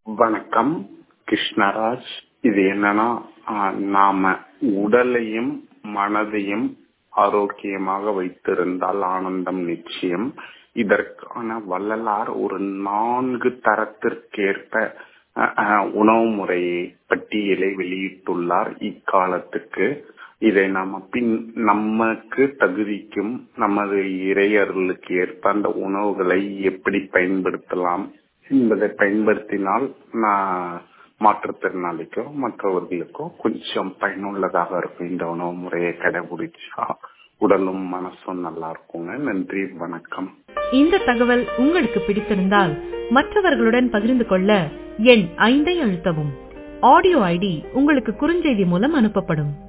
வணக்கம் கிருஷ்ணராஜ் இது என்னன்னா ஆஹ், நாம உடலையும் மனதையும் ஆரோக்கியமாக வைத்திருந்தால் ஆனந்தம் நிச்சயம் இதற்கான வள்ளலார் ஒரு நான்கு தரத்திற்கேற்ப அஹ், அஹ், உணவு முறையை பட்டியலை வெளியிட்டுள்ளார் இக்காலத்துக்கு இதை நாம பின் நமக்கு தகுதிக்கும் நமது இறையர்களுக்கு ஏற்ப அந்த உணவுகளை எப்படி பயன்படுத்தலாம் என்பதை பயன்படுத்தினால் நான் மாற்றுத்திறனாளிக்கோ மற்றவர்களுக்கோ கொஞ்சம் பயனுள்ளதாக இருக்கும் இந்த உணவு முறையை கடைபிடிச்சா உடலும் மனசும் நல்லா இருக்குங்க நன்றி வணக்கம் இந்த தகவல் உங்களுக்கு பிடித்திருந்தால் மற்றவர்களுடன் பகிர்ந்து கொள்ள எண் ஐந்தை அழுத்தவும் ஆடியோ ஐடி உங்களுக்கு குறுஞ்செய்தி மூலம் அனுப்பப்படும்